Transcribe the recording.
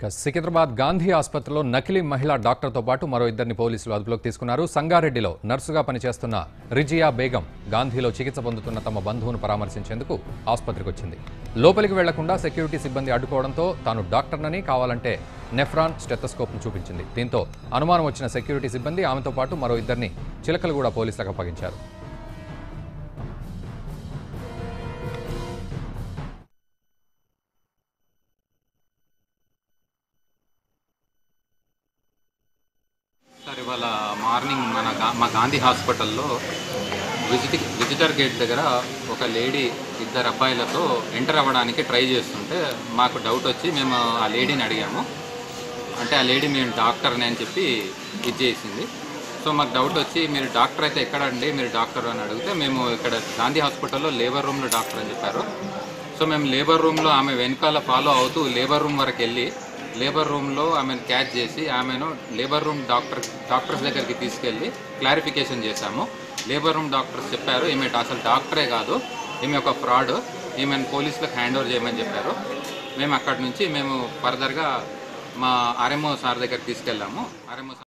ఇక సికింద్రాబాద్ గాంధీ ఆసుపత్రిలో నకిలీ మహిళా డాక్టర్తో పాటు మరో ఇద్దరిని పోలీసులు అదుపులోకి తీసుకున్నారు సంగారెడ్డిలో నర్సుగా పనిచేస్తున్న రిజియా బేగం గాంధీలో చికిత్స పొందుతున్న తమ బంధువును పరామర్శించేందుకు ఆసుపత్రికి వచ్చింది లోపలికి వెళ్లకుండా సెక్యూరిటీ సిబ్బంది అడ్డుకోవడంతో తాను డాక్టర్నని కావాలంటే నెఫ్రాన్ స్టెథోస్కోప్ను చూపించింది దీంతో అనుమానం వచ్చిన సెక్యూరిటీ సిబ్బంది ఆమెతో పాటు మరో ఇద్దరిని చిలకలగూడ పోలీసులకు అప్పగించారు సార్ ఇవాళ మార్నింగ్ మన గా- మా గాంధీ హాస్పిటల్లో విజిట్ విజిటర్ గేట్ దగ్గర ఒక లేడీ ఇద్దరు అబ్బాయిలతో ఎంటర్ అవ్వడానికి ట్రై చేస్తుంటే మాకు డౌట్ వచ్చి మేము ఆ లేడీని అడిగాము అంటే ఆ లేడీ మేము డాక్టర్ని అని చెప్పి ఇది చేసింది సో మాకు డౌట్ వచ్చి మీరు డాక్టర్ అయితే ఎక్కడ అండి మీరు డాక్టర్ అని అడిగితే మేము ఇక్కడ గాంధీ హాస్పిటల్లో లేబర్ రూమ్లో డాక్టర్ అని చెప్పారు సో మేము లేబర్ రూమ్లో ఆమె వెనకాల ఫాలో అవుతూ లేబర్ రూమ్ వరకు వెళ్ళి లేబర్ రూమ్లో ఆమెను క్యాచ్ చేసి ఆమెను లేబర్ రూమ్ డాక్టర్ డాక్టర్స్ దగ్గరికి తీసుకెళ్ళి క్లారిఫికేషన్ చేశాము లేబర్ రూమ్ డాక్టర్స్ చెప్పారు ఈమె అసలు డాక్టరే కాదు ఈమె ఒక ఫ్రాడ్ ఈమెను పోలీసులకు హ్యాండ్ ఓవర్ చేయమని చెప్పారు మేము అక్కడి నుంచి మేము ఫర్దర్గా మా ఆర్ఎంఓ సార్ దగ్గరికి తీసుకెళ్ళాము ఆర్ఎంఓ సార్